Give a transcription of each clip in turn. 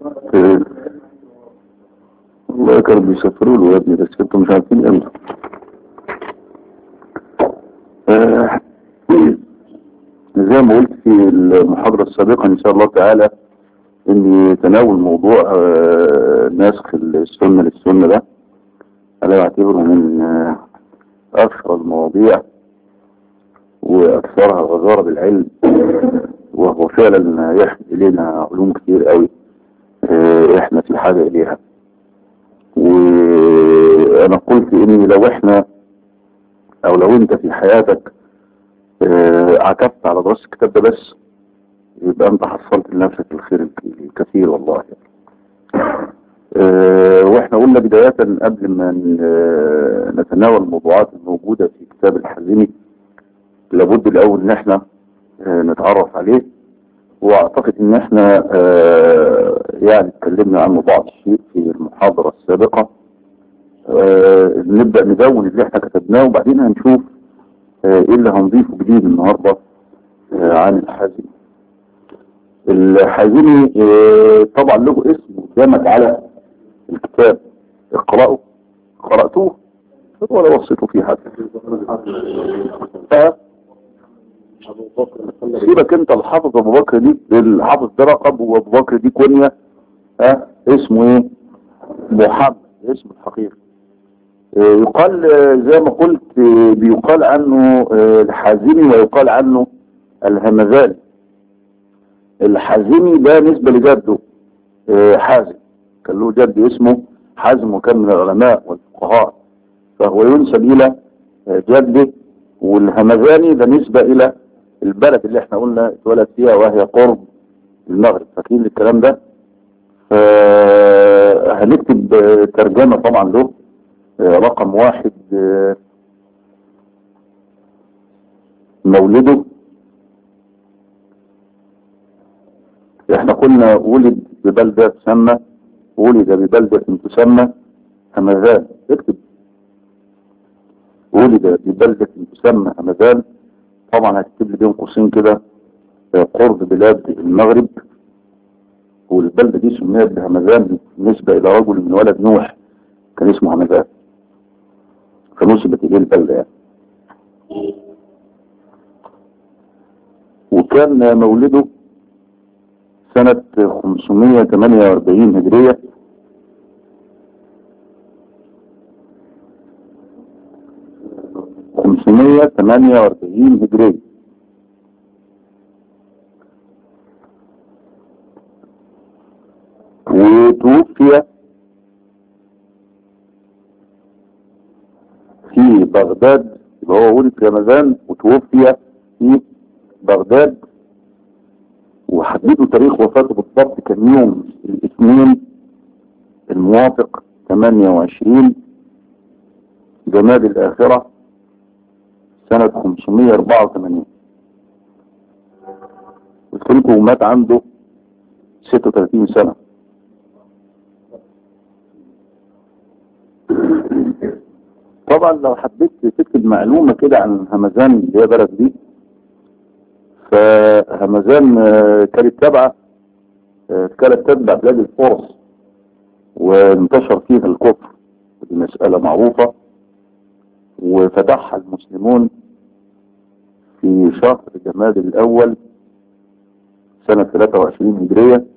إيه. والله كانوا بيسافروا له يا ابني بس انتوا مش عارفين امتى آه، زي ما قلت في المحاضرة السابقة ان شاء الله تعالى ان تناول موضوع آه، نسخ السنة للسنة ده انا بعتبره من آه، اشهر المواضيع واكثرها غزارة بالعلم وهو فعلا يحمل الينا علوم كتير قوي آه، احنا في حاجة اليها وانا قلت اني لو احنا او لو انت في حياتك آه، عكفت على دراسة الكتاب ده بس يبقى انت حصلت لنفسك الخير الك- الكثير والله آه، واحنا قلنا بداية قبل ما ن- آه، نتناول الموضوعات الموجودة في كتاب الحزمي لابد الاول ان احنا آه، نتعرف عليه واعتقد ان احنا آه، يعني اتكلمنا عنه بعض الشيء في المحاضرة السابقة آه، نبدأ ندون اللي احنا كتبناه وبعدين هنشوف آه، ايه اللي هنضيفه جديد النهاردة آه، عن الحازمي الحازمي آه، طبعا له اسم قدامك على الكتاب اقرأه قرأتوه ولا وصيته فيه حتى ف- سيبك انت الحافظ ابو بكر دي الحافظ ده رقب وابو بكر دي كنية ها اسمه ايه محمد اسمه الحقيقي آه، يقال آه، زي ما قلت آه، بيقال عنه آه، الحازمي ويقال عنه الهمذاني الحازمي ده نسبة لجده آه، حازم كان له جد اسمه حازم وكان من العلماء والفقهاء فهو ينسب الى آه، جده والهمذاني ده نسبة الى البلد اللي احنا قلنا اتولد فيها وهي قرب المغرب فاكرين الكلام ده آه، هنكتب آه، ترجمة طبعا له آه، رقم واحد آه، مولده احنا قلنا ولد ببلدة تسمى ولد ببلدة تسمى همذان اكتب ولد ببلدة تسمى همذان طبعا هتكتب لي بين قوسين كده آه، قرب بلاد المغرب والبلدة دي سميت بهمذان بالنسبة إلى رجل من ولد نوح كان اسمه همذان فنسبت إليه البلدة يعني وكان مولده سنة 548 هجرية خمسمية تمانية واربعين هجرية وتوفي في بغداد يبقى هو ولد في رمضان وتوفي في بغداد وحددوا تاريخ وفاته بالضبط كان يوم الاثنين الموافق 28 جماد الآخرة سنة 584 قلت لكم مات عنده 36 سنة طبعا لو حبيت تكتب معلومة كده عن همزان اللي هي بلد دي فهمزان آه، كانت تابعة آه، كانت تتبع بلاد الفرس وانتشر فيها الكفر دي مسألة معروفة وفتحها المسلمون في شهر جماد الأول سنة 23 هجرية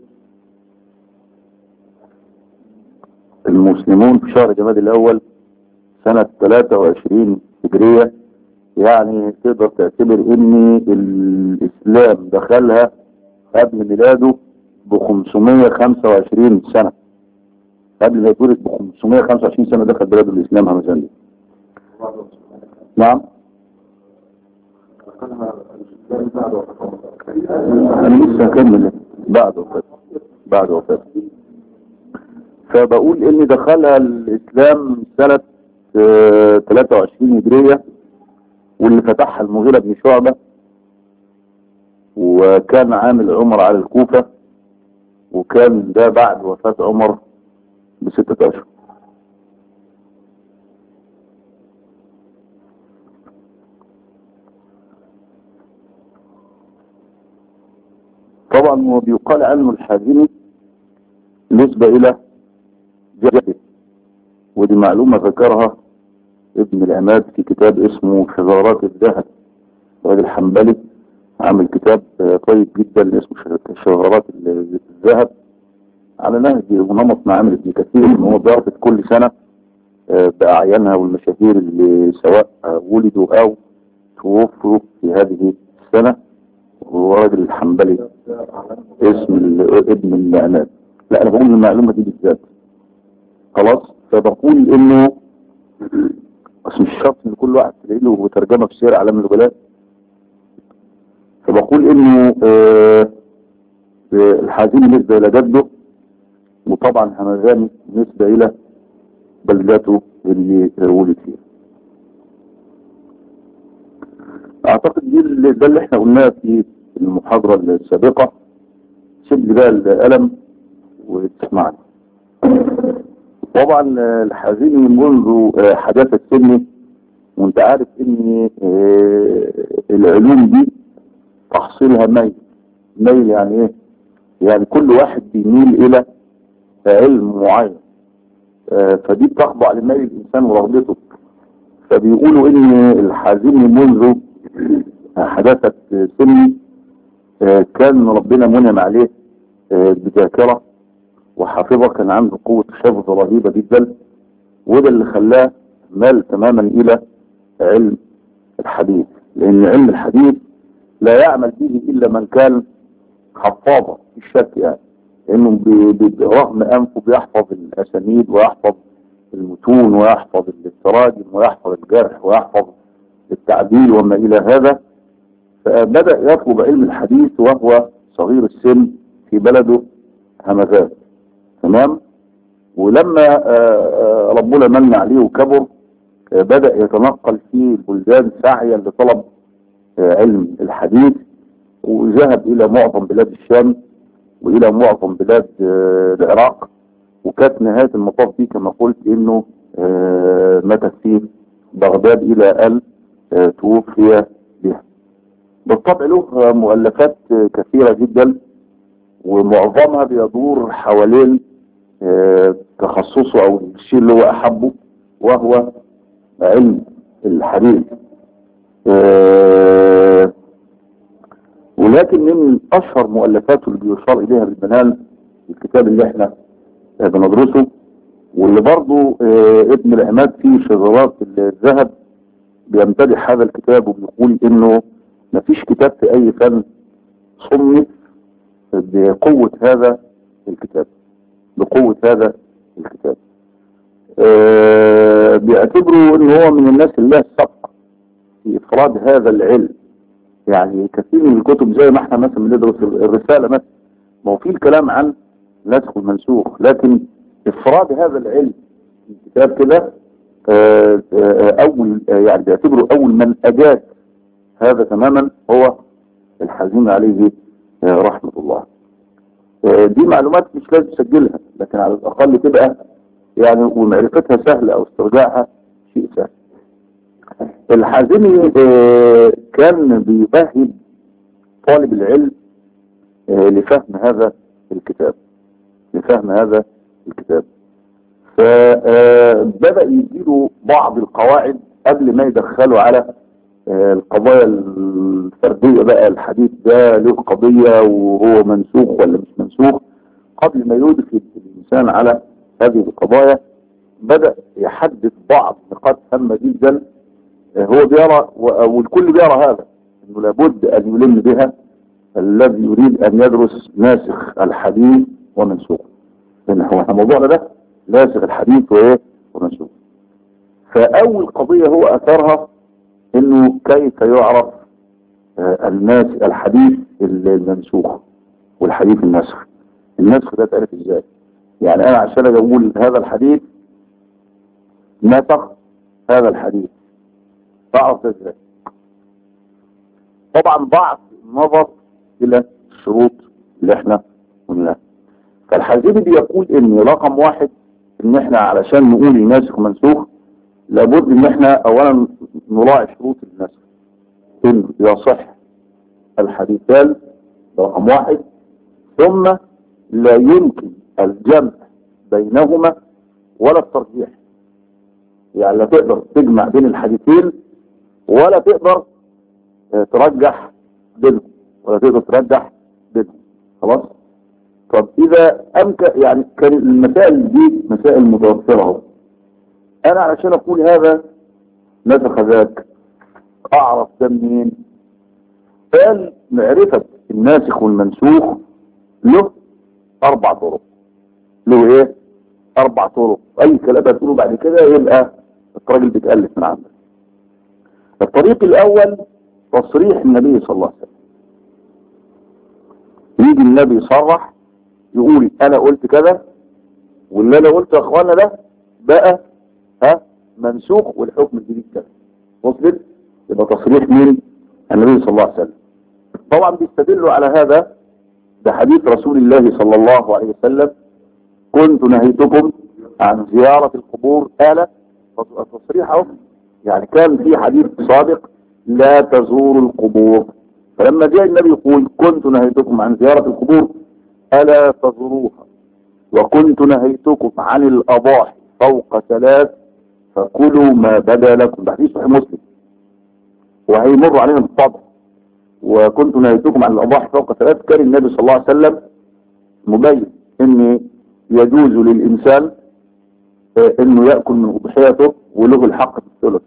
المسلمون في شهر جماد الأول سنة 23 هجرية يعني تقدر تعتبر ان الإسلام دخلها قبل ميلاده ب 525 سنة قبل ما يتولد ب 525 سنة دخل بلاد الإسلام همزان دي نعم انا لسه هكمل بعد وفاته بعد وفاته فبقول ان دخلها الاسلام سنة آه، 23 هجرية واللي فتحها المغيرة بن شعبة وكان عامل عمر على الكوفة وكان ده بعد وفاة عمر بستة اشهر طبعا هو بيقال عنه الحازمي بالنسبة الى جده ودي معلومة ذكرها ابن العماد في كتاب اسمه شجرات الذهب الراجل الحنبلي عامل كتاب طيب جدا اسمه شجرات الذهب على نهج ونمط معامل ابن كثير ان هو بيربط كل سنة بأعيانها والمشاهير اللي سواء ولدوا او توفوا في هذه السنة وهو راجل الحنبلي اسم ابن العماد لا انا بقول المعلومة دي بالذات خلاص فبقول انه بس مش شرط ان كل واحد تلاقي له ترجمه في سير اعلام النبلاء فبقول انه آه الحزين بالنسبه الى جده وطبعا همذاني بالنسبه الى بلدته اللي ولد فيها اعتقد دي اللي ده اللي احنا قلناه في المحاضره السابقه سيب لي بقى القلم وتسمعني طبعا الحزين منذ حداثة سني وانت عارف ان العلوم دي تحصيلها ميل ميل يعني ايه يعني كل واحد بيميل الى علم معين فدي بتخضع لميل الانسان ورغبته فبيقولوا ان الحزين منذ حداثة سني كان ربنا منعم عليه بذاكره وحافظه كان عنده قوة حفظ رهيبة جدا وده اللي خلاه مال تماما الى علم الحديث لان علم الحديث لا يعمل به الا من كان حفاظا في الشك يعني لانه برغم انفه بيحفظ الاسانيد ويحفظ المتون ويحفظ التراجم ويحفظ الجرح ويحفظ التعديل وما الى هذا فبدأ يطلب علم الحديث وهو صغير السن في بلده همذات تمام ولما ربنا من عليه وكبر بدأ يتنقل في البلدان سعيا لطلب علم الحديث وذهب الى معظم بلاد الشام والى معظم بلاد العراق وكانت نهاية المطاف دي كما قلت انه مات في بغداد الى ان توفي بها بالطبع له مؤلفات كثيرة جدا ومعظمها بيدور حوالين تخصصه او الشيء اللي هو احبه وهو علم الحديث ولكن من اشهر مؤلفاته اللي بيشار اليها بالبنان الكتاب اللي احنا بندرسه واللي برضه ابن العماد فيه شجرات الذهب بيمتدح هذا الكتاب وبيقول انه مفيش كتاب في اي فن صنف بقوة هذا الكتاب بقوة هذا الكتاب أه بيعتبروا ان هو من الناس اللي لها السبق في افراد هذا العلم يعني كثير من الكتب زي ما احنا مثلا بندرس الرسالة مثلا ما هو في الكلام عن نسخ المنسوخ لكن افراد هذا العلم في الكتاب كده أه أه اول يعني بيعتبروا اول من اجاد هذا تماما هو الحزين عليه رحمة الله دي معلومات مش لازم تسجلها لكن على الاقل تبقى يعني ومعرفتها سهلة او استرجاعها شيء سهل الحازمي كان بيمهد طالب العلم لفهم هذا الكتاب لفهم هذا الكتاب فبدأ يديله بعض القواعد قبل ما يدخله على القضايا الفردية بقى الحديث ده له قضية وهو منسوخ ولا مش منسوخ قبل ما يدخل الإنسان على هذه القضايا بدأ يحدث بعض نقاط هامة جدا هو بيرى والكل بيرى هذا انه لابد ان يلم بها الذي يريد ان يدرس ناسخ الحديث ومنسوخ لان هو موضوعنا ده ناسخ الحديث وايه ومنسوخ فاول قضية هو اثرها انه كيف يعرف الناس الحديث المنسوخ والحديث النسخ النسخ ده تعرف ازاي يعني انا عشان اقول هذا الحديث نسخ هذا الحديث تعرف ازاي طبعا بعض نظر الى الشروط اللي احنا قلناها فالحزيبي بيقول ان رقم واحد ان احنا علشان نقول ناسخ منسوخ لابد ان احنا اولا نراعي شروط النسخ ان يصح الحديثان رقم واحد ثم لا يمكن الجمع بينهما ولا الترجيح يعني لا تقدر تجمع بين الحديثين ولا تقدر آه، ترجح بينهم ولا تقدر ترجح بينهم خلاص طب اذا امكن يعني كان المسائل دي مسائل متوفره اهو انا علشان اقول هذا نسخ ذاك اعرف ده منين قال معرفة الناسخ والمنسوخ له اربع طرق له ايه اربع طرق اي كلام هتقوله بعد كده يبقى الراجل بيتألف من عندك الطريق الاول تصريح النبي صلى الله عليه وسلم يجي النبي يصرح يقول انا قلت كذا واللي انا قلته يا اخوانا ده بقى ها منسوخ والحكم الجديد كذا وصلت يبقى تصريح مين النبي صلى الله عليه وسلم طبعا بيستدلوا على هذا بحديث رسول الله صلى الله عليه وسلم كنت نهيتكم عن زيارة القبور آلة تصريح اهو يعني كان في حديث سابق لا تزوروا القبور فلما جاء النبي يقول كنت نهيتكم عن زيارة القبور ألا تزوروها وكنت نهيتكم عن الأضاحي فوق ثلاث فكلوا ما بدا لكم ده حديث صحيح مسلم وهيمر علينا بالطبع وكنت نهيتكم عن الأضاحي فوق ثلاث كان النبي صلى الله عليه وسلم مبين ان يجوز للإنسان آه، انه يأكل من أضحيته وله الحق في الثلث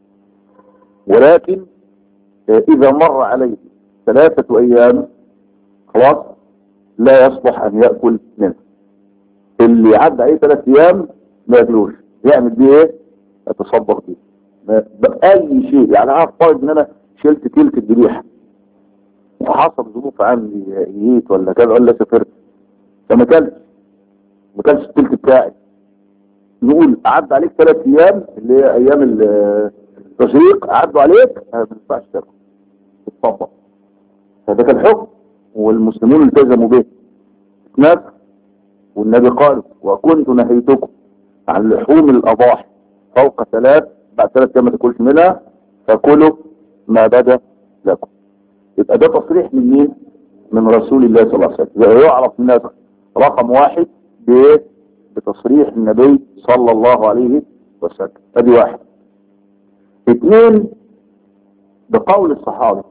ولكن آه، إذا مر عليه ثلاثة أيام خلاص لا يصلح أن يأكل منه اللي عدى عليه ثلاث أيام ما ياكلوش يعمل بيه إيه؟ يتصدق بيه ما- بأي شيء يعني أنا أفترض إن أنا شلت تلك الذبيحة وحصل ظروف عندي جيت ولا كذا ولا سافرت فما كلتش ما كلتش التلك بتاعي نقول عدى عليك ثلاث أيام اللي هي أيام ال- التشريق عدوا عليك آه، ما ينفعش تاكل تتصدق فده كان حكم والمسلمون التزموا به نفس والنبي قال وكنت نهيتكم عن لحوم الأضاحي فوق ثلاث بعد ثلاث أيام ما تاكلش منها فكلوا ما بدا لكم يبقى ده تصريح من مين؟ من رسول الله صلى الله عليه وسلم يبقى يعرف الناس رقم واحد بايه؟ بتصريح النبي صلى الله عليه وسلم ادي واحد اثنين بقول الصحابي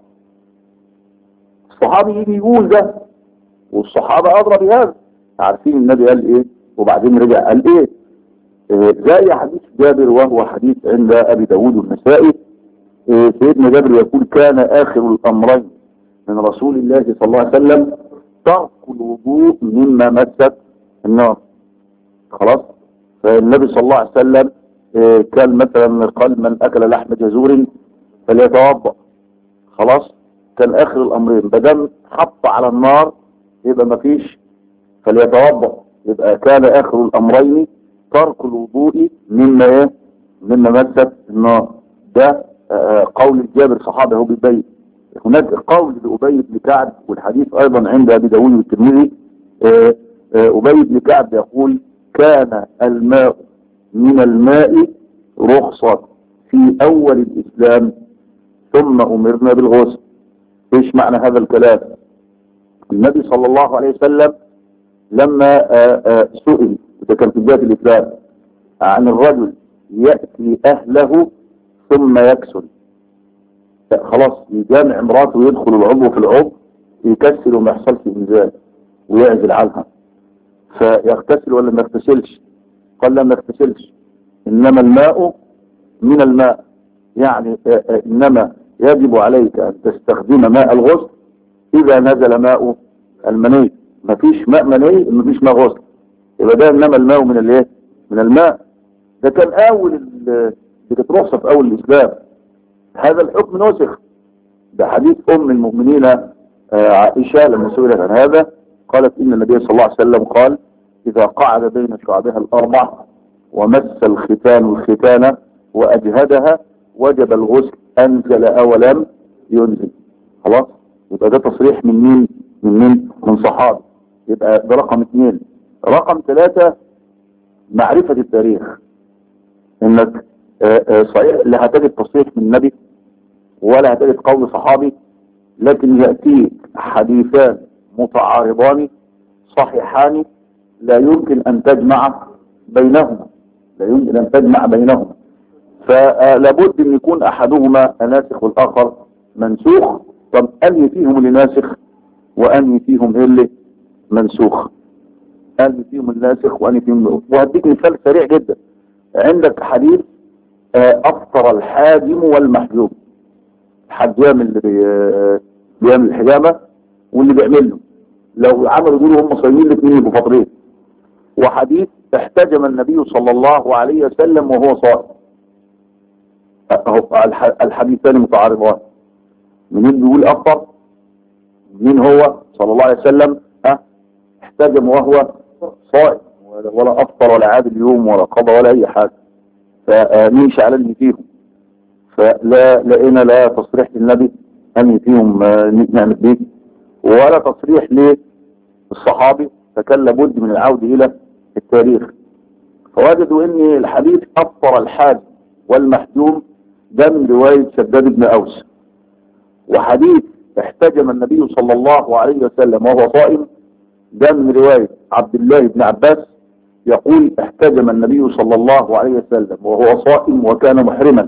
الصحابي يجي يقول ده والصحابة أدرى بهذا عارفين النبي قال إيه وبعدين رجع قال إيه آه، زي حديث جابر وهو حديث عند أبي داود والنسائي آه، سيدنا جابر يقول كان آخر الأمرين من رسول الله صلى الله عليه وسلم ترك الوضوء مما مست النار خلاص فالنبي صلى الله عليه وسلم آه، كان مثلا قال من أكل لحم جزور فليتوضأ خلاص كان اخر الامرين بدم حط على النار يبقى مفيش فليتوضا يبقى كان اخر الامرين ترك الوضوء مما ايه مما مست النار ده آه، قول الجابر صحابي هو بيبين هناك قول لأبي بن كعب والحديث ايضا عند ابي داوود والترمذي آه، آه، ابي بن كعب يقول كان الماء من الماء رخصة في اول الاسلام ثم امرنا بالغسل ايش معنى هذا الكلام النبي صلى الله عليه وسلم لما آه، آه، سئل ده كان في بداية الإسلام عن الرجل يأتي أهله ثم يكسل خلاص يجامع امراته ويدخل العضو في العضو يكسل وما يحصلش انزال ويعزل عنها فيغتسل ولا ما يغتسلش قال لا ما يغتسلش انما الماء من الماء يعني آه، آه، انما يجب عليك ان تستخدم ماء الغسل اذا نزل ماء المني مفيش ماء مني مفيش ماء غسل يبقى ده انما الماء من الايه من الماء ده كان اول ال- دي كانت رخصه في اول الاسلام هذا الحكم نسخ ده حديث ام المؤمنين آه، عائشه لما سئلت عن هذا قالت ان النبي صلى الله عليه وسلم قال اذا قعد بين شعبها الاربع ومس الختان الختان واجهدها وجب الغسل انزل او لم ينزل خلاص يبقى ده تصريح من مين من مين من صحابي يبقى ده رقم اثنين رقم ثلاثة معرفة التاريخ انك آه، آه، صحيح لا هتجد تصريح من النبي ولا هتجد قول صحابي لكن يأتيك حديثان متعارضان صحيحان لا يمكن أن تجمع بينهما لا يمكن أن تجمع بينهما فلابد أن يكون أحدهما ناسخ والآخر منسوخ طب أنهي فيهم اللي ناسخ وأنهي فيهم اللي منسوخ أنهي فيهم الناسخ وأنهي فيهم وهديك مثال سريع جدا عندك حديث أفطر الحاجم والمحجوم الحجام اللي بي- بيعمل الحجامة واللي بيعمل له لو عملوا دول هم صايمين الاثنين يبقوا فاطرين وحديث احتجم النبي صلى الله عليه وسلم وهو صائم أهو الح- الحديثان متعارضان منين بيقول افطر مين هو صلى الله عليه وسلم ها احتجم وهو صائم ولا- ولا افطر ولا عاد اليوم ولا قضى ولا اي حاجه فمين شعلني فيهم فلا لقينا لا تصريح للنبي أن فيهم آه، نعمل به ولا تصريح للصحابي فكان لابد من العودة إلى التاريخ فوجدوا أن الحديث أفطر الحاج والمحجوم ده من رواية شداد بن أوس وحديث احتجم النبي صلى الله عليه وسلم وهو صائم ده من رواية عبد الله بن عباس يقول احتجم النبي صلى الله عليه وسلم وهو صائم وكان محرما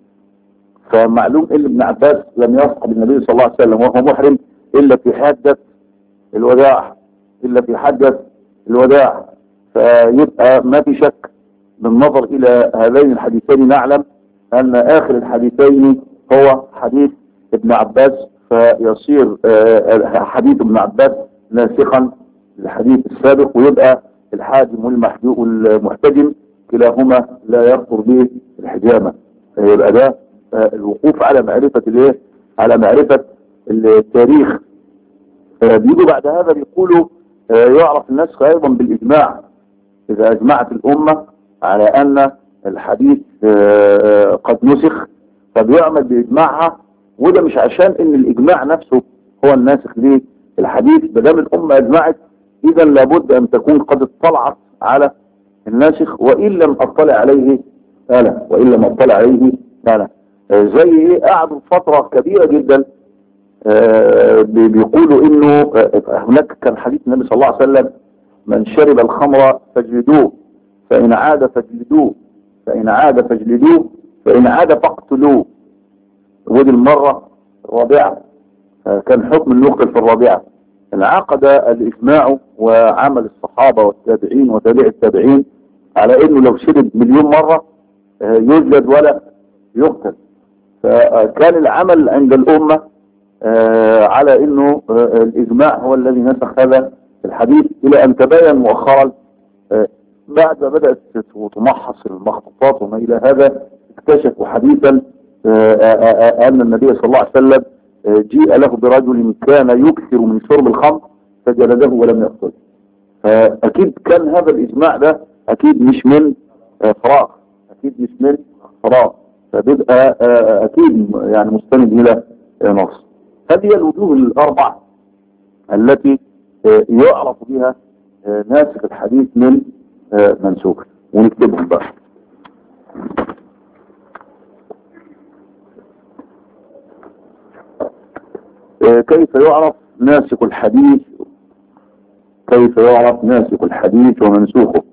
فمعلوم ان ابن عباس لم يصحب النبي صلى الله عليه وسلم وهو محرم الا في حجة الوداع الا في حجة الوداع فيبقى ما في شك بالنظر الى هذين الحديثين نعلم ان اخر الحديثين هو حديث ابن عباس فيصير آه، حديث ابن عباس ناسخا للحديث السابق ويبقى الحاجم والمحجوم والمحتجم كلاهما لا يخطر به الحجامة فيبقى ده آه، الوقوف على معرفة الايه على معرفة التاريخ آه، بيجوا بعد هذا بيقولوا آه، يعرف النسخ ايضا بالاجماع اذا اجمعت الامة على ان الحديث آه، قد نسخ فبيعمل باجماعها وده مش عشان ان الاجماع نفسه هو الناسخ للحديث بدام الامة اجمعت اذا لابد ان تكون قد اطلعت على الناسخ وان لم اطلع عليه انا وان لم اطلع عليه انا آه، زي ايه قعدوا فترة كبيرة جدا آه، بي- بيقولوا انه آه، هناك كان حديث النبي صلى الله عليه وسلم من شرب الخمر فاجلدوه فان عاد فاجلدوه فان عاد فاجلدوه فان عاد فاقتلوه ودي المرة الرابعة آه، كان حكم النقل في الرابعة انعقد الاجماع وعمل الصحابة والتابعين وتابع التابعين على انه لو شرب مليون مرة آه، يجلد ولا يقتل فكان العمل عند الامة آه، على انه آه، الاجماع هو الذي نسخ هذا الحديث الى ان تبين مؤخرا آه، بعد ما بدأت تمحص المخطوطات وما الى هذا اكتشفوا حديثا آه، آه، آه، ان النبي صلى الله عليه وسلم آه، جيء له برجل كان يكثر من شرب الخمر فجلده ولم يقتله فاكيد كان هذا الاجماع ده اكيد مش من آه، فراغ اكيد مش من فراغ فبيبقى آه، اكيد يعني مستند الى آه، نص هذه هي الوجوه الاربع التي آه، يعرف بها آه، ناسخ الحديث من آه، منسوخ ونكتبهم بقى آه، كيف يعرف ناسخ الحديث كيف يعرف ناسخ الحديث ومنسوخه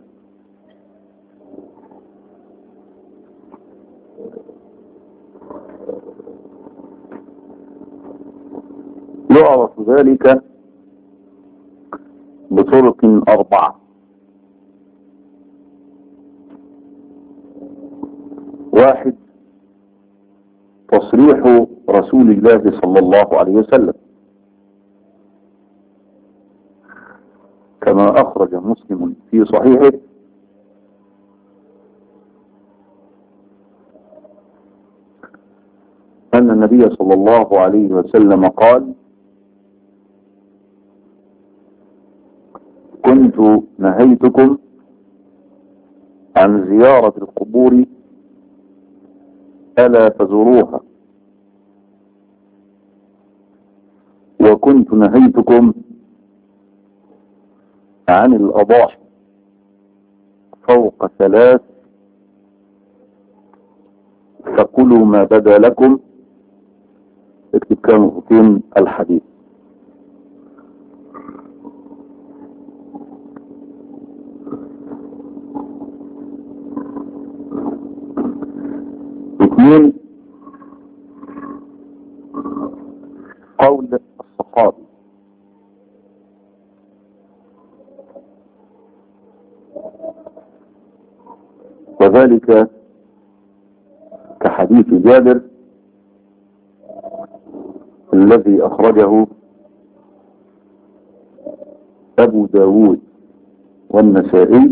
يعرف ذلك بطرق أربعة واحد تصريح رسول الله صلى الله عليه وسلم كما أخرج مسلم في صحيحه أن النبي صلى الله عليه وسلم قال كنت نهيتكم عن زيارة القبور ألا فزوروها وكنت نهيتكم عن الأضاحي فوق ثلاث فكلوا ما بدا لكم اكتب كام خطين الحديث اثنين قول الصحابي وذلك كحديث جابر الذي أخرجه أبو داود والنسائي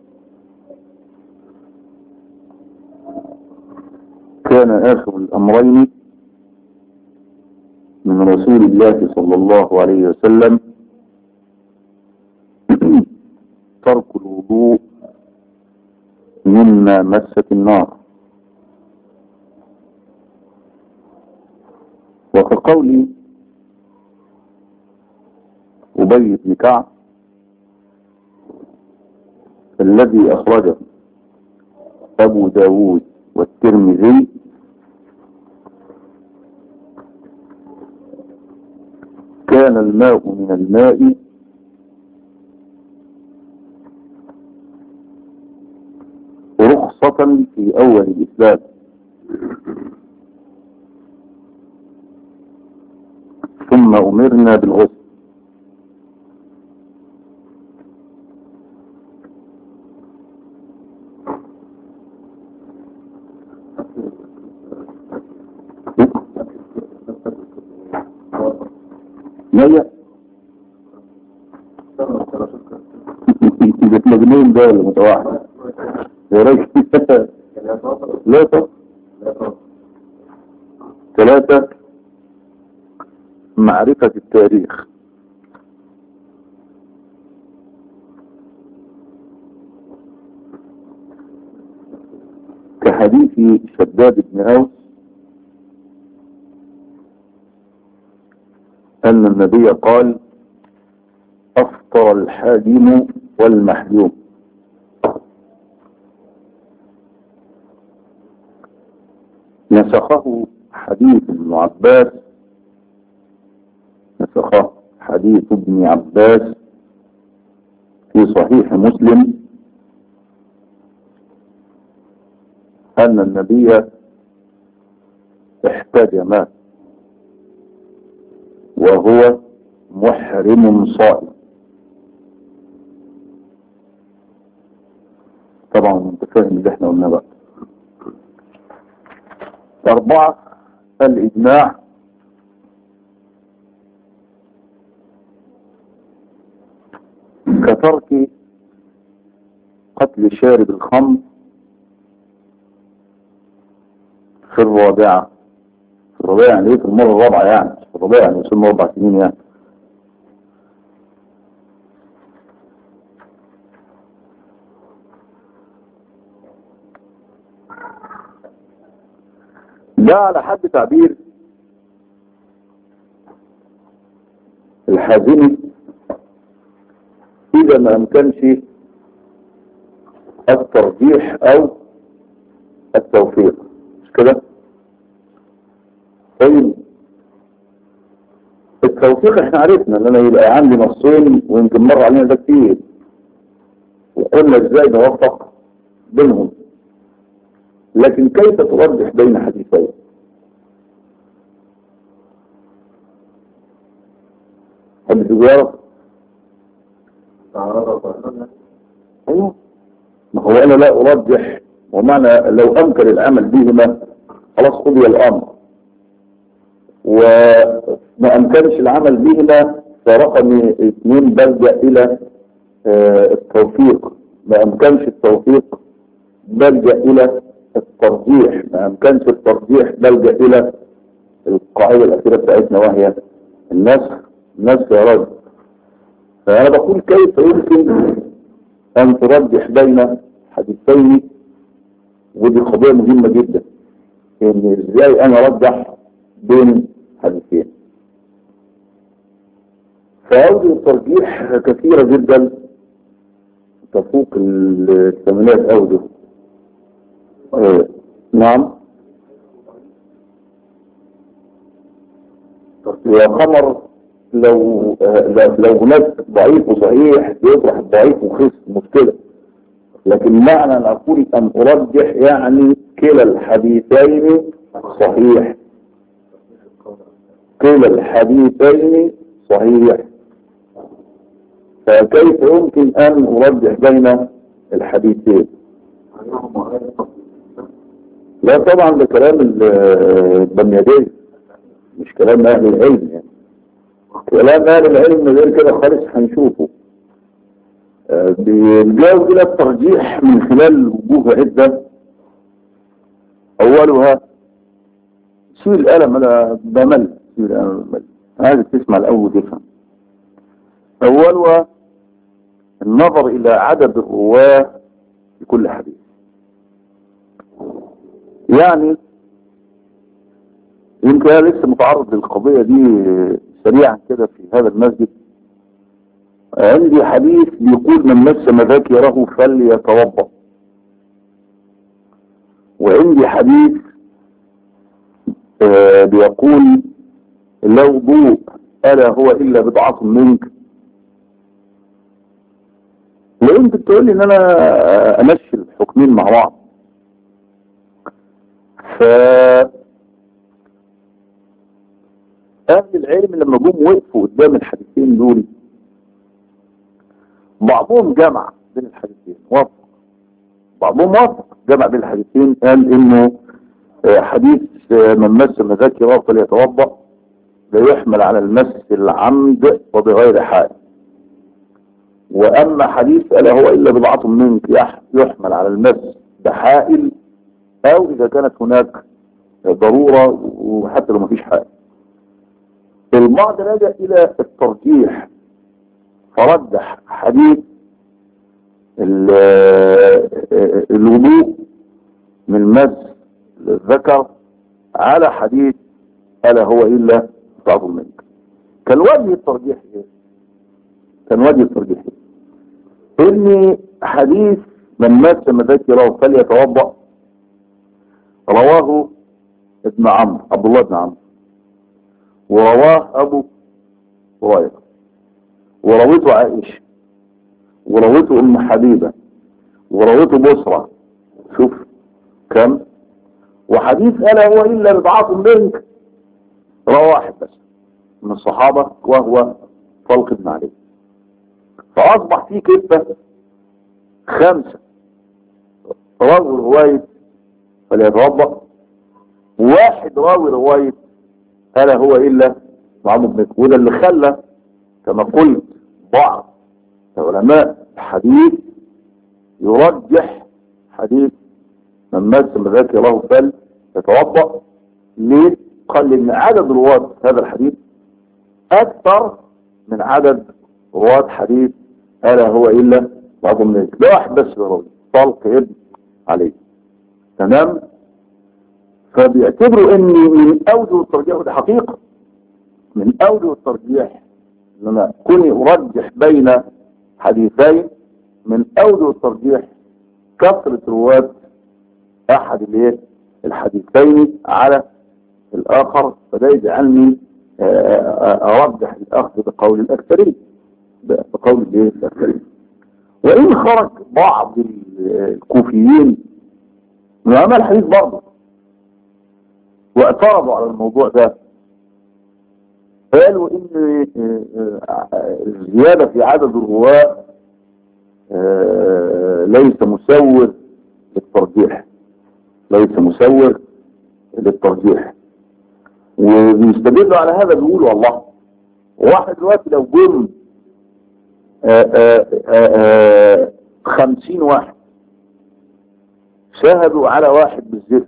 كان آخر الأمرين من رسول الله صلى الله عليه وسلم ترك الوضوء مما مست النار وكقول أبي بن كعب الذي أخرجه أبو داود والترمذي كان الماء من الماء رخصة في أول الإسلام ثم أمرنا بالغسل مية ده مجنون ده ولا متوحد يا راجل ثلاثة ثلاثة معرفة التاريخ كحديث شداد بن أوس أن النبي قال أفطر الحاجم والمحجوم نسخه حديث ابن عباس نسخه حديث ابن عباس في صحيح مسلم أن النبي احتجم وهو محرم صائم طبعا انت فاهم اللي احنا قلناه بقى أربعة الإجماع كترك قتل شارب الخمر في الرابعة في الرابعة يعني ايه في المرة الرابعة يعني في الرابعة يعني وصلنا أربع سنين يعني ده على حد تعبير الحازمي إذا ما أمكنش الترجيح أو التوفيق مش كده؟ طيب التوفيق احنا عرفنا ان انا يبقى عندي نصين ويمكن مر علينا ده كتير وقلنا ازاي نوفق بينهم لكن كيف ترجح بين حديثين حد تجارة ايوه ما هو انا لا ارجح ومعنى لو امكن العمل بهما خلاص قضي الامر وما امكنش العمل بهما فرقم اثنين بلجأ الى آه التوفيق ما امكنش التوفيق بلجأ الى الترجيح ما امكنش الترجيح بلجأ الى القاعدة الاخيرة بتاعتنا وهي النسخ النسخ يا رجل فانا بقول كيف يمكن ان ترجح بين حديثين ودي قضية مهمة جدا ان ازاي انا ارجح بين حديثين فأوجه الترجيح كثيرة جدا تفوق الثمانيات أوجه آه نعم يا قمر لو آه لو هناك ضعيف وصحيح يطرح الضعيف وخس مشكلة لكن معنى أن أقول أن أرجح يعني كلا الحديثين صحيح كلا الحديثين صحيح فكيف يمكن أن أرجح بين الحديثين لا طبعا ده كلام البنيادين مش كلام أهل العلم يعني كلام أهل العلم غير كده خالص هنشوفه آه، بيجاوب إلى الترجيح من خلال وجوه عدة أولها شيل القلم أنا بمل شيل القلم بمل عايزك تسمع الأول تفهم أولها النظر إلى عدد الرواة في كل حديث يعني يمكن انا لسه متعرض للقضية دي سريعا كده في هذا المسجد عندي حديث بيقول من مس مذاكره فليتوضا وعندي حديث آه بيقول لا وضوء ألا هو إلا بضعة منك وانت تقول لي ان انا امشي الحكمين مع بعض ف اهل العلم لما جم وقفوا قدام الحديثين دول بعضهم جمع بين الحديثين وافق بعضهم وافق جمع بين الحديثين قال انه حديث من مس مذاكره فليتوضا لا يحمل على المس العمد وبغير حائل واما حديث الا هو الا بضعة منك يحمل على المس بحائل او اذا كانت هناك ضرورة وحتى لو ما فيش حائل البعض لجأ الى الترجيح فرجح حديث الوضوء من مس الذكر على حديث الا هو الا بضعة منك كان وجه الترجيح ايه كان وجه الترجيح ان حديث من مات مذاكره فليتوضا رواه ابن عمرو عبد الله بن عمرو ورواه ابو هريره ورويته عائشه ورويته ام حبيبه ورويته بصرى شوف كم وحديث الا هو الا بضعاف منك رواه واحد بس من الصحابه وهو طلق بن علي فأصبح في كتبة خمسة راوي رواية فليتوضأ واحد راوي رواية ألا هو إلا معاذ بن وده اللي خلى كما قلت بعض علماء الحديث يرجح حديث من مات مذاكره فل يتوضأ ليه؟ قال ان عدد رواة هذا الحديث اكثر من عدد رواة حديث ألا هو إلا بعض من ذلك ده واحد بس راوي طلق ابن عليه تمام فبيعتبروا ان من اوجه الترجيح وده حقيقة من اوجه الترجيح ان انا كوني ارجح بين حديثين من اوجه الترجيح كثرة رواة احد الايه الحديثين على الاخر فده يجعلني ارجح الاخذ بقول الاكثرين بقول الايه الاكثرين وان خرج بعض الكوفيين من علماء الحديث برضه واعترضوا على الموضوع ده قالوا ان الزيادة في عدد الرواة ليس مسور للترجيح ليس مسور للترجيح وبيستدلوا على هذا بيقولوا الله واحد دلوقتي لو جم خمسين واحد شاهدوا على واحد بالزفت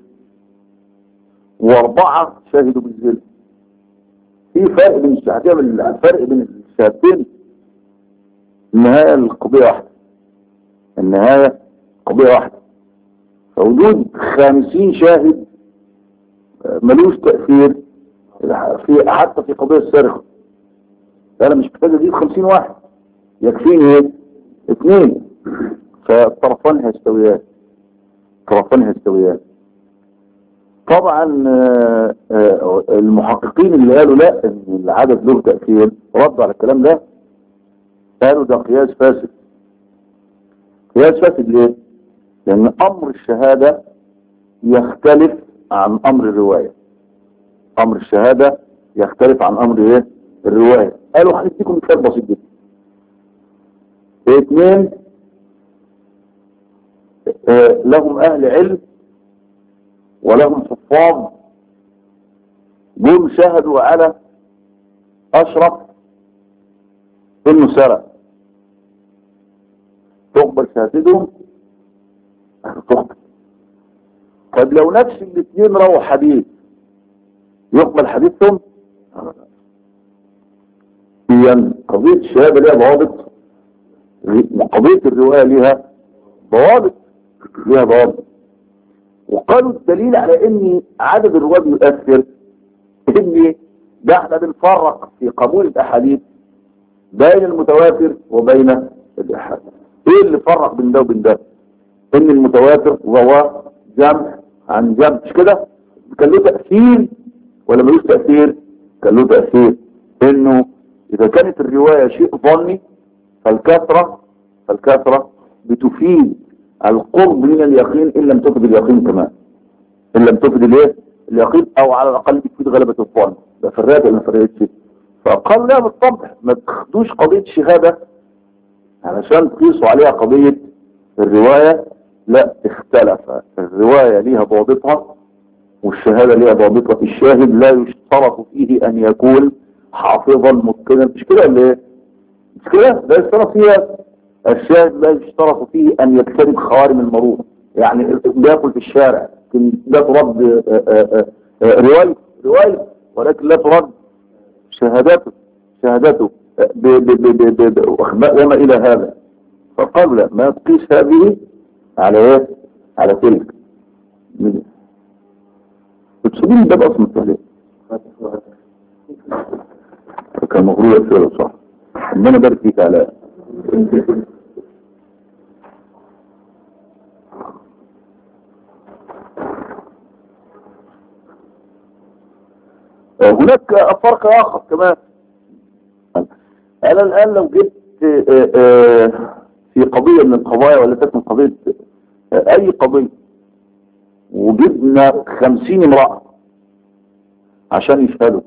واربعة شاهدوا بالزلم في فرق بين الشهادين الفرق بين الشهادتين النهاية القضية واحدة النهاية قضية واحدة فوجود خمسين شاهد ملوش تأثير في حتى في قضية السرقة انا مش محتاج اجيب خمسين واحد يكفيني ايه اثنين فالطرفان هيستويان الطرفان هيستويان طبعا المحققين اللي قالوا لا ان العدد له تأثير ردوا على الكلام ده قالوا ده قياس فاسد قياس فاسد ليه لان امر الشهادة يختلف عن امر الرواية امر الشهادة يختلف عن امر ايه الرواية قالوا هنديكم مثال بسيط جدا اثنين آه، لهم اهل علم ولهم حفاظ جم شهدوا على اشرف انه سرق تقبل شهادتهم تقبل طب لو نفس الاثنين رووا حديث يقبل حديثهم اذا قضية الشهادة ليها ضوابط وقضية الرواية ليها ضوابط ليها ضوابط وقالوا الدليل على ان عدد الرواة يؤثر ان ده احنا بنفرق في قبول الاحاديث بين المتواتر وبين الاحاد ايه اللي فرق بين ده وبين ده ان المتواتر رواه جمع عن جمع مش كده كان له تأثير ولا ملوش تأثير كان له تأثير انه اذا كانت الرواية شيء ظني فالكثرة فالكثرة بتفيد القرب من اليقين ان لم تفد اليقين كمان ان لم تفد الايه اليقين او على الاقل بتفيد غلبة الظن ده فرقت ولا ما فرقتش فقال لا بالطبع ما تاخدوش قضية الشهادة علشان تقيسوا عليها قضية الرواية لا اختلف الرواية ليها ضابطها والشهادة ليها ضابطها الشاهد لا يشترط فيه ان يكون حافظا متقنا مش كده ولا ايه مش كده لا يشترط فيها الشاهد لا يشترط فيه ان يجتنب خوارم المروءه يعني بياكل في الشارع لكن لا ترد آه، آه، آه، رواية رواية ولكن لا ترد شهادته شهادته ب- ب- ب- ب- ب- وأخباء وما إلى هذا فقال لا ما تقيس هذه على ايه على تلك بتسيبين ده بأصل التهليل كان مغرور يكسره صح ربنا بارك فيك على هناك فرق آخر كمان أنا الآن لو جبت آه، آه، في قضية من القضايا ولا تكن قضية آه، أي قضية وجبنا خمسين امرأة عشان يشهدوا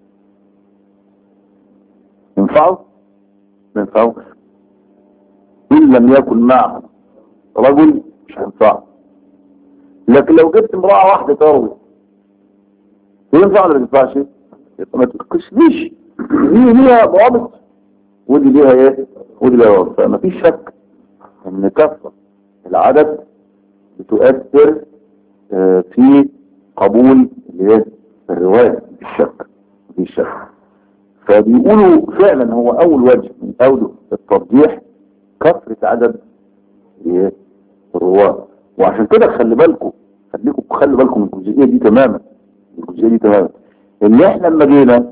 ينفعوا؟ ما ينفعوش إن لم يكن معهم رجل مش هينفعه لكن لو جبت امرأة واحدة تروي ينفع ولا ما ينفعش؟ يبقى ما تقسميش دي ليها ضوابط ودي ليها ايه؟ ودي ليها ضوابط فما فيش شك ان كثرة العدد بتؤثر آه، في قبول الايه؟ الرواية مفيش شك مفيش شك فبيقولوا فعلا هو اول وجه من اوجه الترجيح كثرة عدد الايه؟ الرواة وعشان كده خلي بالكم خليكم خلي بالكم من الجزئية دي تماما الجزئية دي تماما ان احنا لما جينا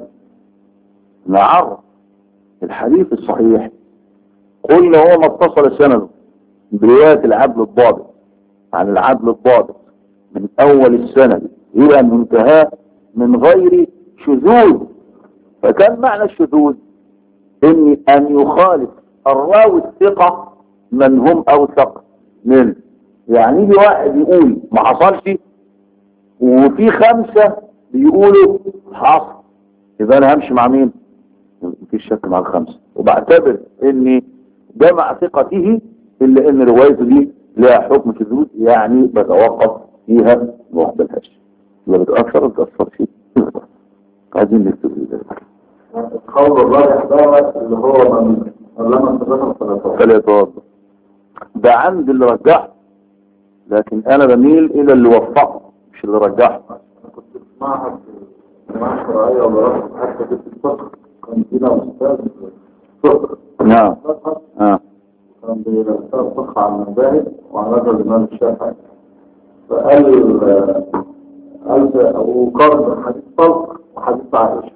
نعرف الحديث الصحيح قلنا هو ما اتصل سنده برواية العدل الضابط عن العدل الضابط من اول السند الى منتهاه من غير شذوذ فكان معنى الشذوذ ان ان يخالف الراوي الثقة من هم اوثق منه يعني يجي واحد يقول ما حصلش وفي خمسة بيقولوا حصل يبقى انا همشي مع مين مفيش شك مع الخمسة وبعتبر ان ده مع ثقته الا ان روايته دي لها حكم شذوذ يعني بتوقف فيها ما اقبلهاش لا بتأثر ولا بتأثرش عايزين نكتب ده القول الراجح دوت اللي هو من لما استدرك الثلاثة فلا يتوضا ده عند اللي رجحه لكن انا بميل الى اللي وفقه مش اللي رجحه أنا كنت في معهد جماعة شرعية ودراسة حتى في الفقه كان فينا أستاذ فقه نعم فقه اه كان بيرسل فقه عن المذاهب وعن رجل الإمام الشافعي فقال قال وقارن حديث طلق وحديث عائشة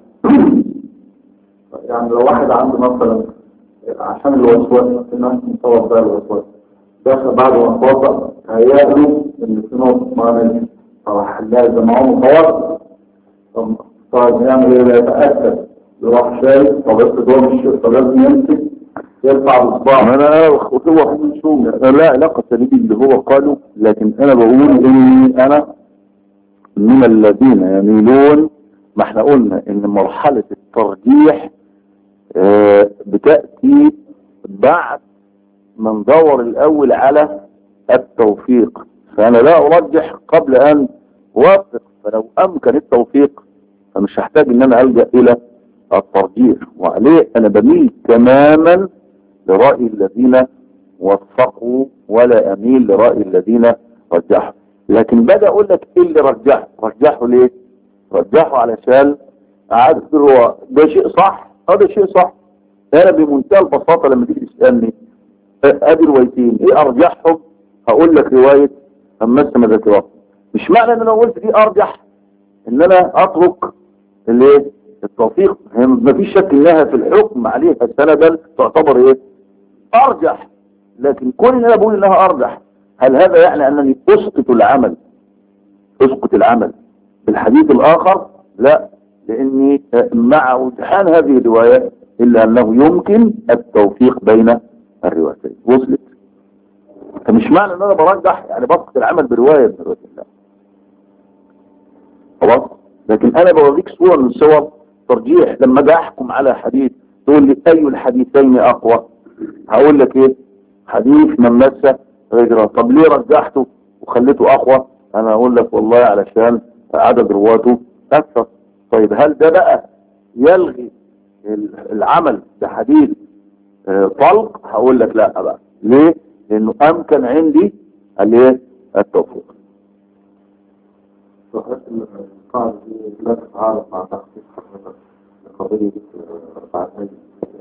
يعني لو واحد عنده مثلا عشان الوسواس في ناس مصور بقى الوسواس دخل بعد ما اتوضا هيقلوا ان في نقطة معينة فراح لازم معاه مصور طب طيب يعمل ايه لا يتأكد يروح شايف طب افرض هو مش طب لازم يمسك يرفع ما بصباعه انا انا هو لا علاقة سليمي اللي هو قاله لكن انا بقول اني انا من الذين يميلون ما احنا قلنا ان مرحلة الترجيح آه، بتأتي بعد ما ندور الاول على التوفيق فانا لا ارجح قبل ان اوافق فلو امكن التوفيق فمش هحتاج ان انا الجا الى الترجيح وعليه انا بميل تماما لرأي الذين وفقوا ولا اميل لرأي الذين رجحوا لكن باجي اقول لك ايه اللي رجحه رجحه ليه رجحه علشان عادة الرواة ده شيء صح هذا شيء صح انا بمنتهى البساطة لما تيجي تسألني ادي روايتين ايه ارجحهم هقول لك رواية همس مذاكرات مش معنى ان انا قلت دي ارجح ان انا اترك الايه التوفيق هي مفيش شك انها في الحكم عليها سندا تعتبر ايه ارجح لكن كون ان انا بقول انها ارجح هل هذا يعني انني اسقط العمل اسقط العمل بالحديث الاخر لا لاني مع وجحان هذه الرواية الا انه يمكن التوفيق بين الروايتين وصلت فمش معنى ان انا برجح يعني بسقط العمل برواية من رواية الله خلاص لكن انا بوريك صورة من صور ترجيح لما اجي احكم على حديث تقول لي اي الحديثين اقوى هقول لك ايه حديث من مس غيره طب ليه رجحته وخليته اقوى انا اقول لك والله علشان عدد رواته اكثر طيب هل ده بقى يلغي العمل بحديث طلق هقول لك لا بقى ليه لانه امكن عندي الايه التوفيق القاعدة دي لا تتعارض مع تخصيص حضرتك لقضية ركعتين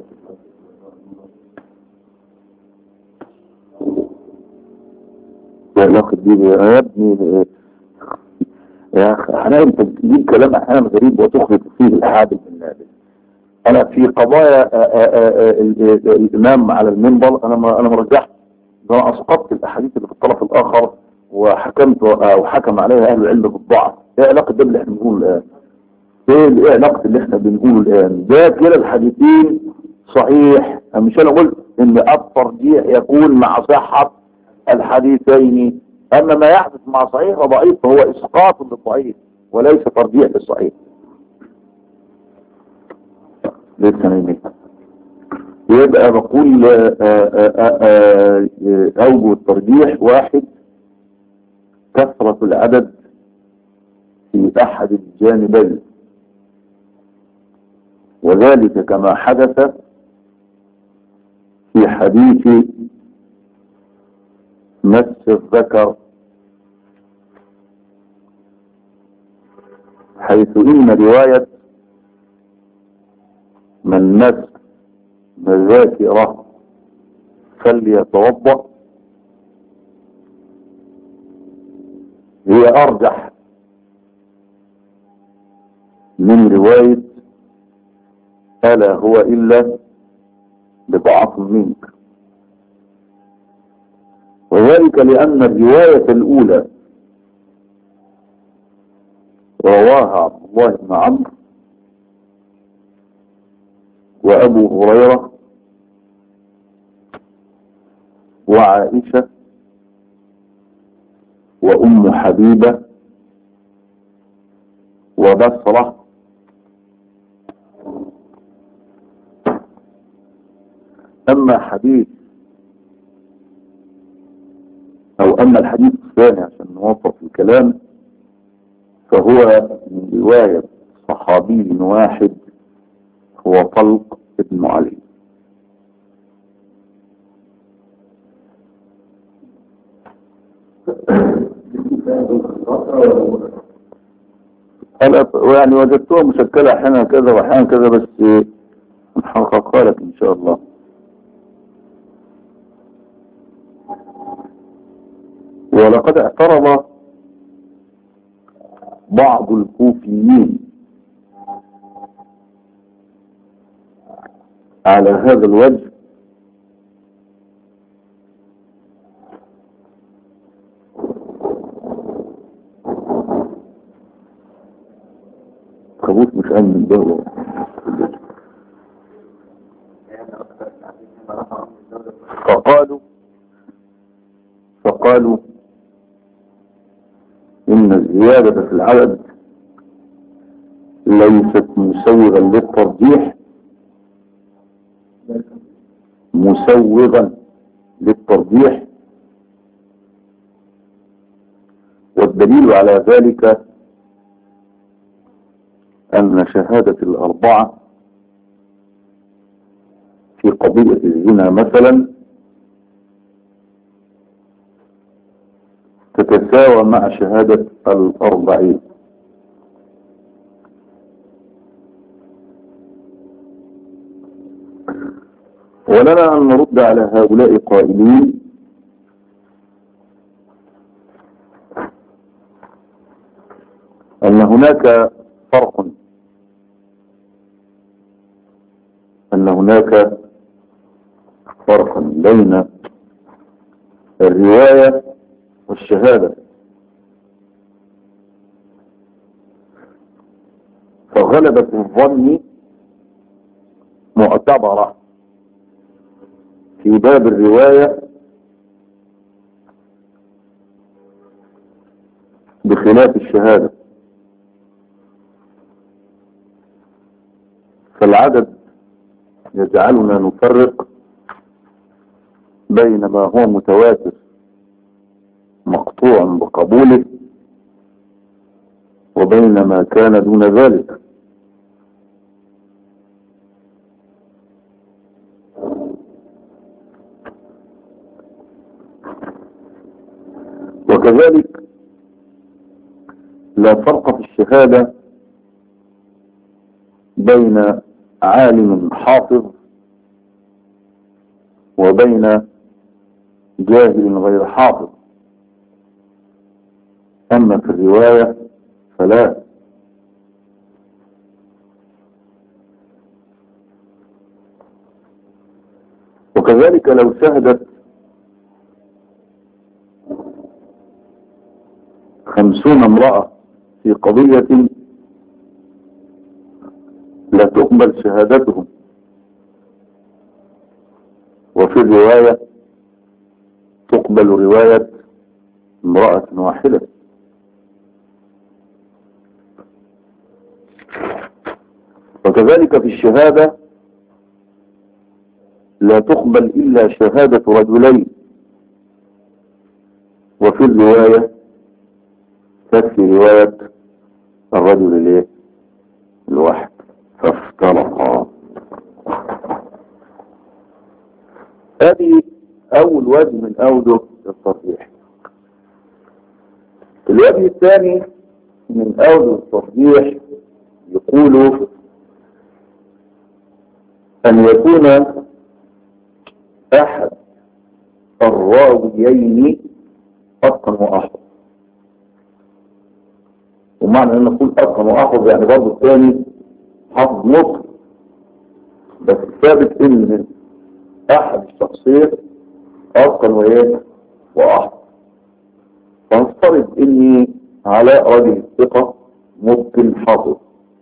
يا علاقة دي يا ابني يا اخي احنا انت تجيب كلام احيانا غريب وتخلط فيه الحادث النادر انا في قضايا آآ آآ الامام على المنبر انا ما انا مرجحت انا اسقطت الاحاديث اللي في الطرف الاخر وحكمت او حكم عليها اهل العلم بالضعف ايه علاقه ده اللي احنا بنقوله الان ايه ايه علاقه اللي احنا بنقوله الان ده كلا الحديثين صحيح مش انا قلت ان الترجيح يكون مع صحه الحديثين اما ما يحدث مع صحيح وضعيف فهو اسقاط للضعيف وليس ترجيح للصحيح لسه نايمين يبقى بقول اوجه الترجيح واحد كثرة العدد في احد الجانبين وذلك كما حدث في حديث مس الذكر حيث ان رواية من مس مذاكره فليتوضأ هي ارجح من رواية ألا هو إلا بضعف منك وذلك لأن الرواية الأولى رواها عبد الله بن عمرو وأبو هريرة وعائشة وأم حبيبة وبصرة أما حديث أو أما الحديث الثاني عشان نوفق الكلام فهو من رواية صحابي واحد هو طلق ابن علي أنا يعني وجدتها مشكلة أحيانا كذا وأحيانا كذا بس نحققها لك إن شاء الله ولقد اعترض بعض الكوفيين على هذا الوجه خبوث مش امن ده فقالوا فقالوا إن الزيادة في العدد ليست مسوغا للترجيح مسوغا للترجيح والدليل على ذلك أن شهادة الأربعة في قضية الزنا مثلا تتساوى مع شهادة الأربعين ولنا أن نرد على هؤلاء قائلين أن هناك فرق أن هناك فرق بين الرواية والشهادة فغلبة الظن معتبرة في باب الرواية بخلاف الشهادة فالعدد يجعلنا نفرق بين ما هو متواتر مقطوع بقبوله وبين ما كان دون ذلك وكذلك لا فرق في الشهادة بين عالم حافظ وبين جاهل غير حافظ أما في الرواية فلا وكذلك لو شهدت خمسون امرأة في قضية لا تقبل شهادتهم وفي الرواية تقبل رواية امرأة واحدة وكذلك في الشهادة لا تقبل إلا شهادة رجلين وفي الرواية تكفي رواية الرجل الايه الواحد فافترقا هذه اول وجه من اوجه التصريح الوجه الثاني من اوجه التصريح يقول ان يكون احد الراويين اتقن واحفظ ومعنى ان نقول اتقن واحفظ يعني برضه الثاني حافظ مطلق بس ثابت ان احد الشخصين اتقن وايه واحفظ فنفترض اني علاء رجل الثقة ممكن حافظ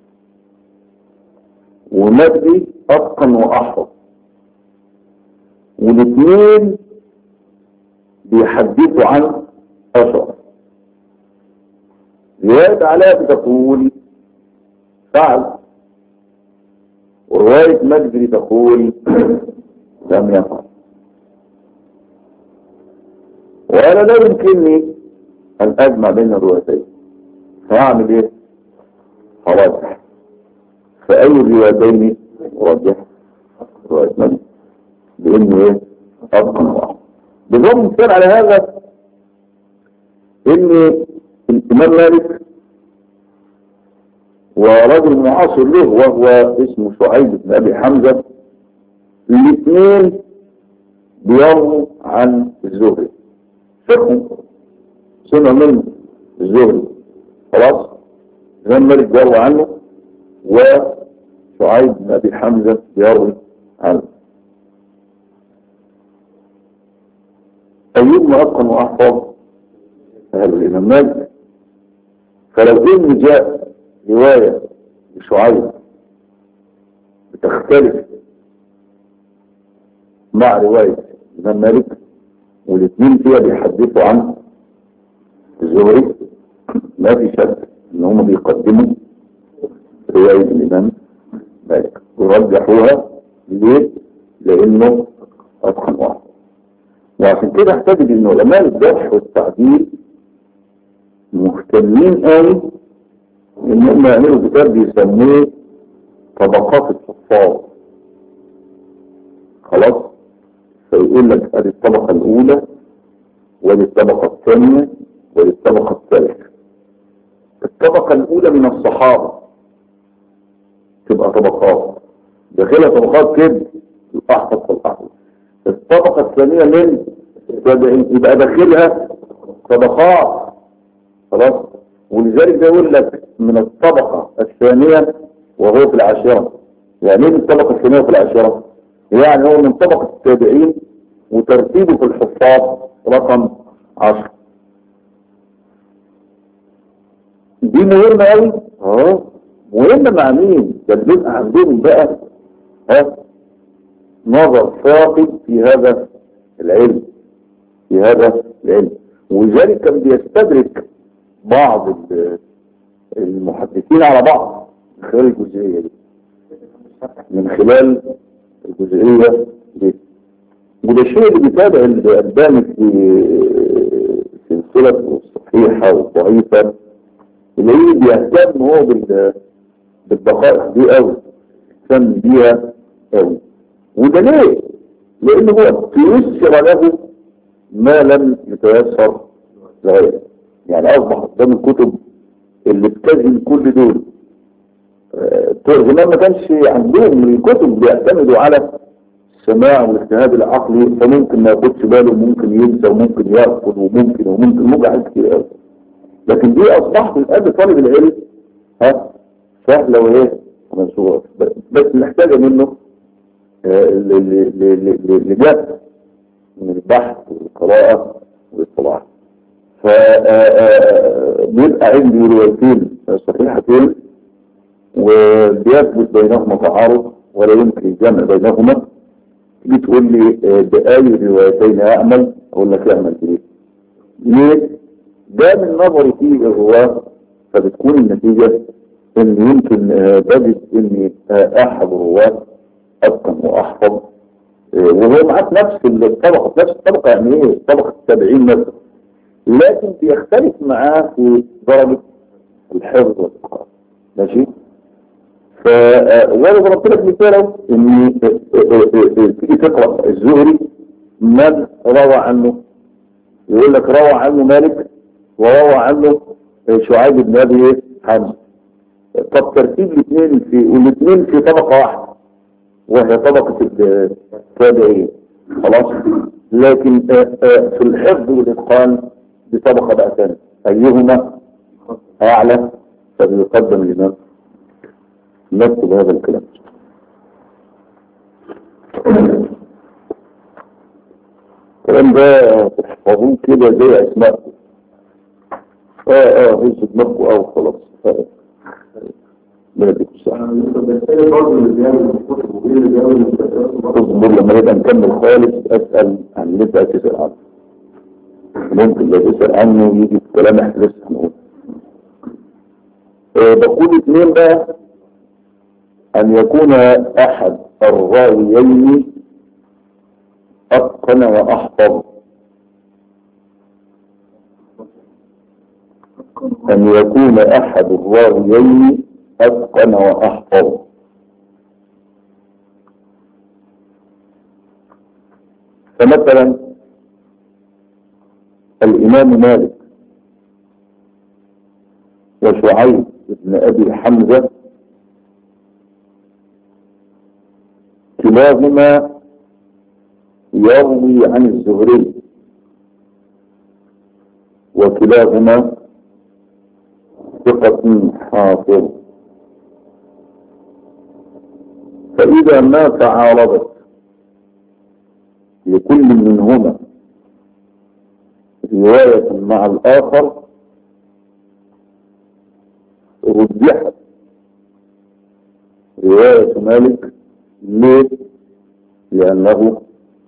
ومجدي اتقن واحفظ والاثنين بيحدثوا عن اشرف رواية علاء بتقول فعل ورواية مجدي تقول لم يفعل وانا لا يمكنني ان اجمع بين الروايتين فاعمل ايه فرجح فاي الروايتين رجح رواية مجدي بانه ايه اتقن واحد بضم مثال على هذا ان الامام مالك ورجل معاصر له وهو اسمه شعيب بن ابي حمزه الاثنين بيرووا عن الزهري فقه سنة من الزهري خلاص الامام مالك بيروي عنه وشعيب بن ابي حمزه بيروي عنه أيهما أتقن وأحفظ هذا الإمام مالك فلو إن جاء رواية لشعيب بتختلف مع رواية الإمام مالك والاثنين فيها بيحدثوا عن الزهري ما في شك ان هم بيقدموا رواية الامام مالك ورجحوها ليه؟ لانه اتقن واحد وعشان كده احتاج ان علماء الجرح والتعديل مهتمين قوي ان هم يعملوا كتاب بيسموه طبقات الحفاظ خلاص فيقول لك ادي الطبقة الاولى ودي الطبقة الثانية ودي الطبقة الثالثة الطبقة الاولى من الصحابة تبقى طبقات داخلها طبقات كده الاحمر فالاحمر الطبقة الثانية من التابعين يبقى داخلها طبقات خلاص ولذلك ده يقول لك من الطبقة الثانية وهو في العاشرة يعني ايه الطبقة الثانية في العاشرة يعني هو من طبقة التابعين وترتيبه في الحفاظ رقم عشر دي مهمة قوي اه مهمة مع مين ده بيبقى عندهم بقى ها نظر فاقد في هذا العلم في هذا العلم ولذلك كان بيستدرك بعض المحدثين على بعض من خلال الجزئية دي من خلال الجزئية دي وده الشيء اللي بيتابع الألباني في سلسلة الصحيحة والضعيفة اللي هي بيهتم هو بالدقائق دي قوي يهتم بيها قوي وده ليه؟ لأنه هو تيسر له ما لم يتيسر لغيره يعني أصبح قدام الكتب اللي بتزن كل دول زمان ما كانش عندهم الكتب بيعتمدوا على السماع والاجتهاد العقلي فممكن ما ياخدش باله وممكن ينسى وممكن يرفض وممكن وممكن ممكن حاجات كتير قوي لكن دي اصبحت الان طالب العلم ها سهله وايه منصوره بس محتاجه منه لجهد من البحث والقراءه والاطلاع فبيبقى عندي روايتين صحيحتين وبيثبت بينهما تعارض ولا يمكن الجمع بينهما تيجي تقول لي بأي روايتين أعمل أقول لك اعمل بإيه ليه؟ ده من نظري في الرواة فبتكون النتيجة ان يمكن بجد ان احد الرواة اتقن واحفظ وهو معاه في نفس الطبقة في نفس الطبقة يعني ايه طبقة التابعين مثلا لكن بيختلف معاه في درجة الحفظ والإتقان ماشي ف وانا ضربت لك مثال ان تيجي تقرا الزهري من روى عنه يقول لك روى عنه مالك وروى عنه شعيب بن ابي حمزه طب ترتيب الاثنين في والاثنين في طبقه واحده وهي طبقه التابعين خلاص لكن في الحفظ والاتقان بطبقه بقى ثانيه ايهما اعلى فبيقدم الامام نكتب هذا الكلام الكلام ده تحفظوه كده زي اسماء اه اه هز دماغكم او خلاص اه بلدك الصحة اصبر لما نبقى نكمل خالص اسأل عن اللي انت هتسأل عنه ممكن لو تسأل عنه يجي الكلام احنا لسه هنقول اه بقول اثنين بقى أن يكون أحد الراويين أتقن وأحفظ أن يكون أحد الراويين أتقن وأحفظ فمثلا الإمام مالك وشعيب بن أبي حمزة كلاهما يروي عن الزهري وكلاهما ثقة حافظ فإذا ما تعارضت لكل منهما رواية مع الآخر رجحت رواية مالك ليه؟ لأنه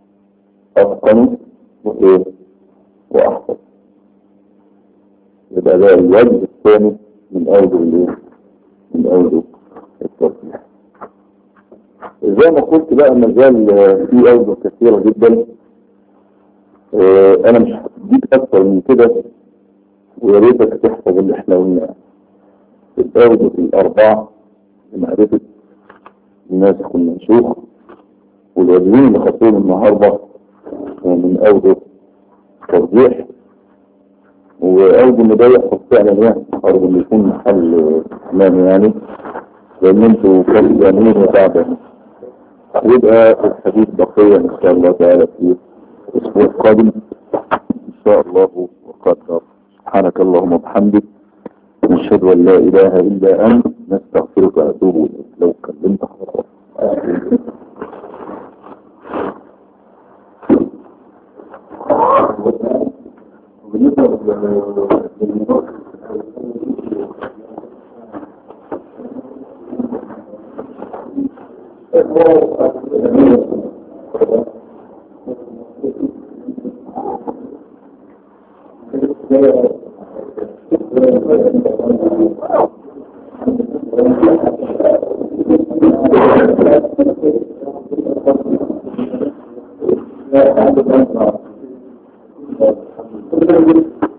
أتقن وإيه؟ وأحفظ يبقى يبقى ده الوجه الثاني من اوجه الايه من اوجه التصحيح زي ما قلت بقى ما زال في اوجه كثيرة جدا اه انا مش هديك اكتر من كده ويا ريتك تحفظ اللي احنا قلناه الاوجه الاربعة لمعرفة الناسخ والمنسوخ والوجهين اللي خطوهم النهاردة من اوجه ترجيح واوجه ان ده يحصل فعلا يعني ارجو ان يكون محل امام يعني لان انتوا كانوا جامعين وتعبانين يبقى الحديث بقية ان شاء الله تعالى في الاسبوع القادم ان شاء الله وقدر سبحانك اللهم وبحمدك نشهد ان لا اله الا انت نستغفرك واتوب اليك لو كلمت حضرتك Thank you.